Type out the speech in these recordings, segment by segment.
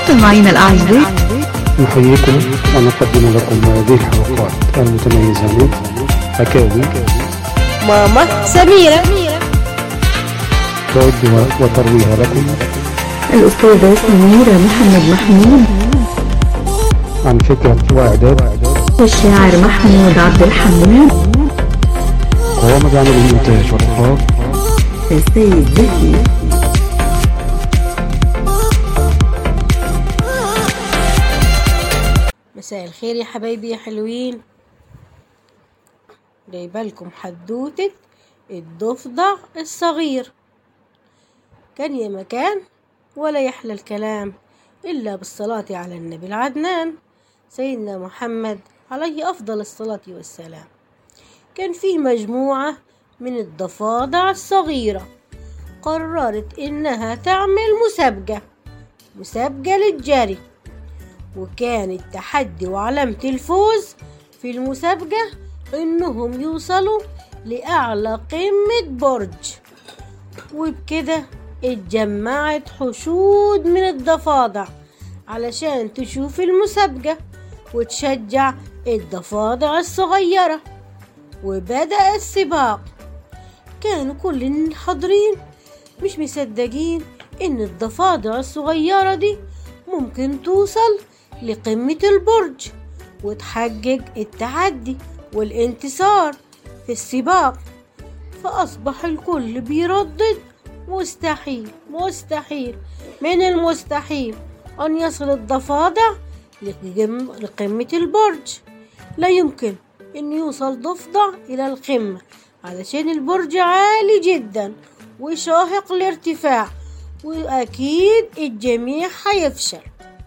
مستمعينا الأعزاء نحييكم ونقدم لكم هذه الحلقات المتميزة من حكاوي ماما سميرة تعد وترويها لكم الأستاذة سميرة محمد محمود عن فكرة وإعداد والشاعر محمود عبد الحميد قوام بعمل الإنتاج والإخراج السيد زكي مساء الخير يا حبايبي يا حلوين جايبالكم حدوتة الضفدع الصغير كان يا مكان ولا يحلى الكلام إلا بالصلاة على النبي العدنان سيدنا محمد عليه أفضل الصلاة والسلام كان فيه مجموعة من الضفادع الصغيرة قررت إنها تعمل مسابقة مسابقة للجري وكان التحدي وعلامة الفوز في المسابقة إنهم يوصلوا لأعلى قمة برج وبكده اتجمعت حشود من الضفادع علشان تشوف المسابقة وتشجع الضفادع الصغيرة وبدأ السباق كانوا كل الحاضرين مش مصدقين إن الضفادع الصغيرة دي ممكن توصل لقمة البرج وتحقق التحدي والانتصار في السباق فأصبح الكل بيردد مستحيل مستحيل من المستحيل أن يصل الضفادع لقم- لقمة البرج لا يمكن أن يوصل ضفدع إلى القمة علشان البرج عالي جدا وشاهق الارتفاع وأكيد الجميع هيفشل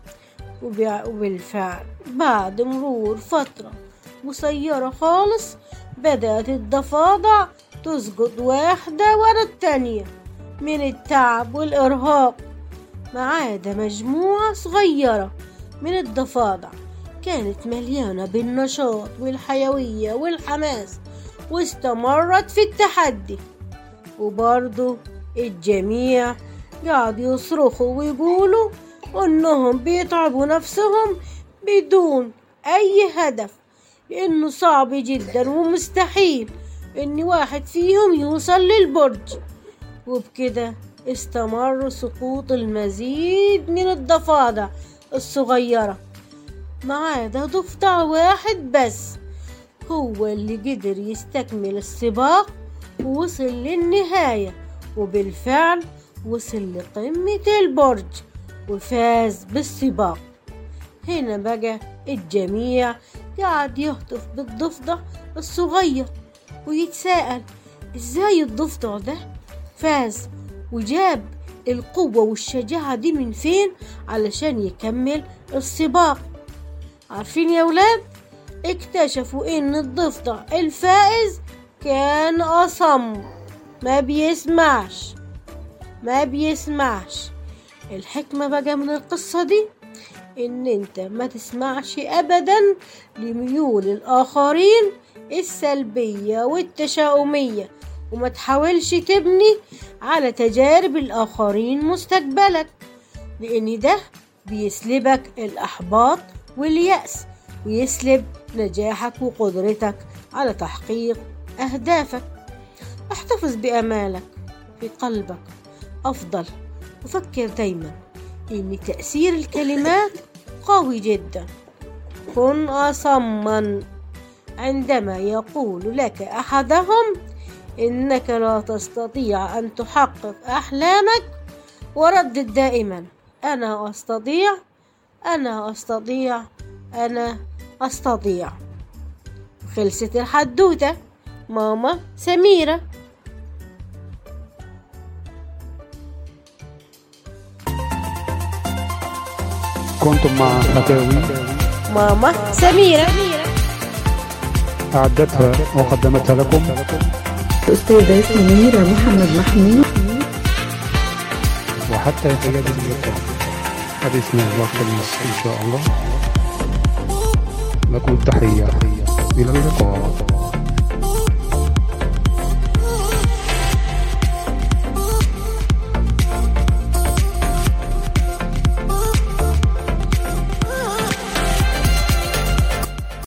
وبع- وبالفعل بعد مرور فترة قصيرة خالص بدأت الضفادع تسقط واحدة ورا التانية من التعب والإرهاق ما عدا مجموعة صغيرة من الضفادع كانت مليانة بالنشاط والحيوية والحماس واستمرت في التحدي وبرضه الجميع قاعد يصرخوا ويقولوا انهم بيتعبوا نفسهم بدون اي هدف لانه صعب جدا ومستحيل ان واحد فيهم يوصل للبرج وبكده استمر سقوط المزيد من الضفادع الصغيرة ما عدا ضفدع واحد بس هو اللي قدر يستكمل السباق ووصل للنهاية وبالفعل وصل لقمة البرج وفاز بالسباق هنا بقى الجميع قاعد يهتف بالضفدع الصغير ويتساءل ازاي الضفدع ده فاز وجاب القوة والشجاعة دي من فين علشان يكمل السباق عارفين يا ولاد اكتشفوا ان الضفدع الفائز كان اصم ما بيسمعش ما بيسمعش الحكمة بقى من القصة دي ان انت ما تسمعش ابدا لميول الاخرين السلبية والتشاؤمية وما تحاولش تبني على تجارب الاخرين مستقبلك لان ده بيسلبك الاحباط واليأس ويسلب نجاحك وقدرتك على تحقيق اهدافك احتفظ بامالك في قلبك افضل وفكر دايما ان تأثير الكلمات قوي جدا كن أصما عندما يقول لك أحدهم إنك لا تستطيع أن تحقق أحلامك وردد دائما أنا أستطيع أنا أستطيع أنا أستطيع خلصت الحدوتة ماما سميرة كنتم مع حكاوي ماما سميرة أعدتها وقدمتها لكم الأستاذة سميرة محمد محمود وحتى يتجدد اللقاء حديثنا الوقت النص إن شاء الله لكم التحية إلى اللقاء